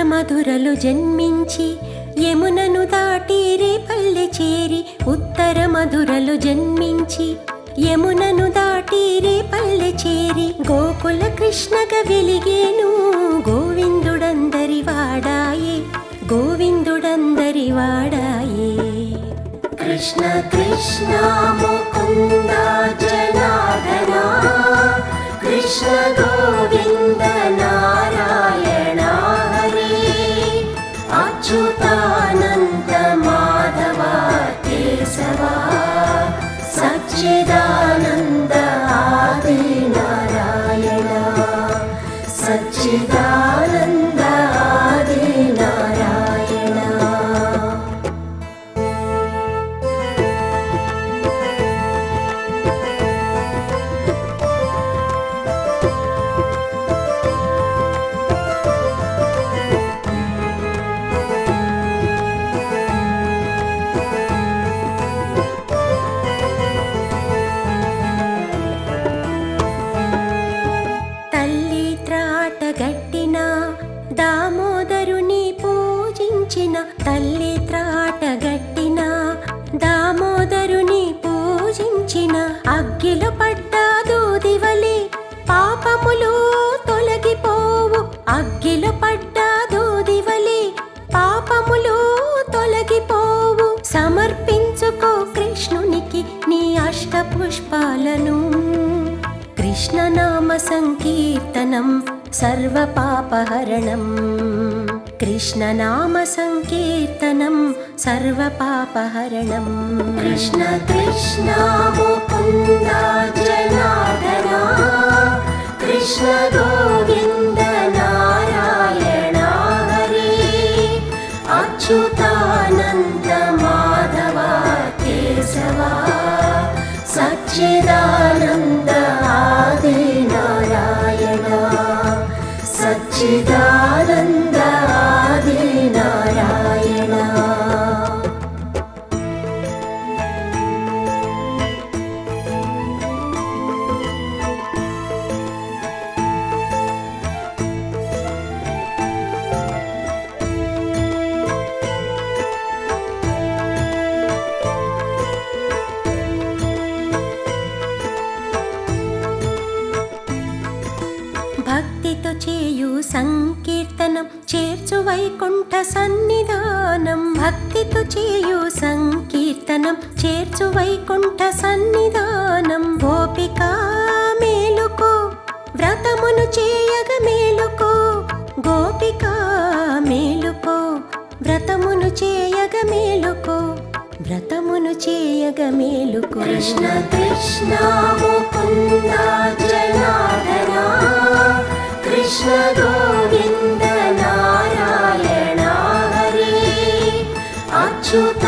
మధురలు జన్మించి యమునను దాటి రేపల్లె చేరి ఉత్తర మధురలు జన్మించి యమునను దాటి రేపల్లె చేరి గోకుల కృష్ణగా వెలిగేను గోవిందుడందరి వాడాయే గోవిందుడందరి వాడాయే కృష్ణ కృష్ణ ముకుంద జనార్దన కృష్ణ గోవింద నారాయణ హరి అచ్యుతానంద మాధవ కేశవ సచ్చిదానంద ఆది నారాయణ సచ్చిదానంద ఆది నారాయణ తల్లి త్రాట గట్టిన దామోదరుని పూజించిన తల్లి త్రాట గట్టిన దామోదరుని పూజించిన అగ్గిలో పడ్డ దూదివలి పాపములు తొలగిపోవు అగ్గిలో పడ్డ దూదివలి పాపములు తొలగిపోవు సమర్పించుకో కృష్ణునికి నీ అష్ట పుష్పాలను కృష్ణనామ సంకీర్తనం సర్వపాపహరణం కృష్ణనామ సంకీర్తనం సర్వపాపహరణం కృష్ణ కృష్ణ ముకుంద జనార్దన కృష్ణ గోవింద నారాయణ హరి అచ్యుతానంద మాధవ కేశవ సచ్చిదానంద ఆది నారాయణ సచ్చిదానంద ఆది నారాయణ భక్తితో చేయు సంకీర్తనం చేర్చు వైకుంఠ సన్నిధానం భక్తితో చేయు సంకీర్తనం చేర్చు వైకుంఠ సన్నిధానం గోపిక మేలుకో వ్రతమును చేయగ మేలుకో గోపిక మేలుకో వ్రతమును చేయగ మేలుకో వ్రతమును చేయగ మేలుకో కృష్ణ కృష్ణ ముకుంద జనార్దన కృష్ణ గోవింద నారాయణ హరి అచ్యుత